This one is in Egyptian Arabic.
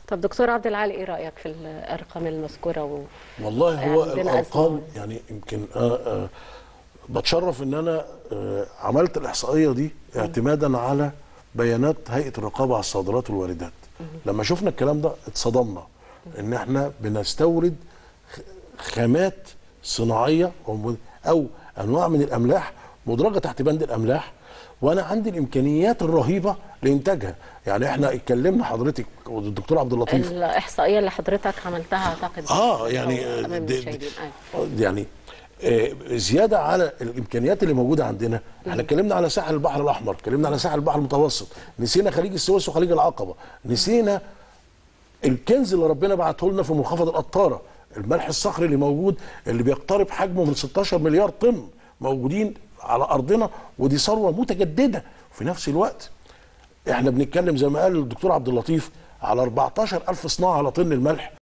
طب دكتور عبد العالي ايه رايك في الارقام المذكوره و... والله هو عندنا الارقام أزمة. يعني يمكن آه آه بتشرف ان انا آه عملت الاحصائيه دي اعتمادا على بيانات هيئه الرقابه على الصادرات والواردات لما شفنا الكلام ده اتصدمنا ان احنا بنستورد خ- خامات صناعيه أو م- او انواع من الاملاح مدرجه تحت بند الاملاح وانا عندي الامكانيات الرهيبه لانتاجها يعني احنا اتكلمنا حضرتك والدكتور عبد اللطيف الاحصائيه اللي حضرتك عملتها اعتقد اه يعني أو امام دي- دي- المشاهدين أيوة. يعني آه، زياده على الامكانيات اللي موجوده عندنا احنا اتكلمنا على ساحل البحر الاحمر اتكلمنا على ساحل البحر المتوسط نسينا خليج السويس وخليج العقبه نسينا الكنز اللي ربنا بعته لنا في منخفض القطاره الملح الصخري اللي موجود اللي بيقترب حجمه من 16 مليار طن موجودين على ارضنا ودي ثروه متجدده في نفس الوقت احنا بنتكلم زي ما قال الدكتور عبد اللطيف على 14000 صناعه على طن الملح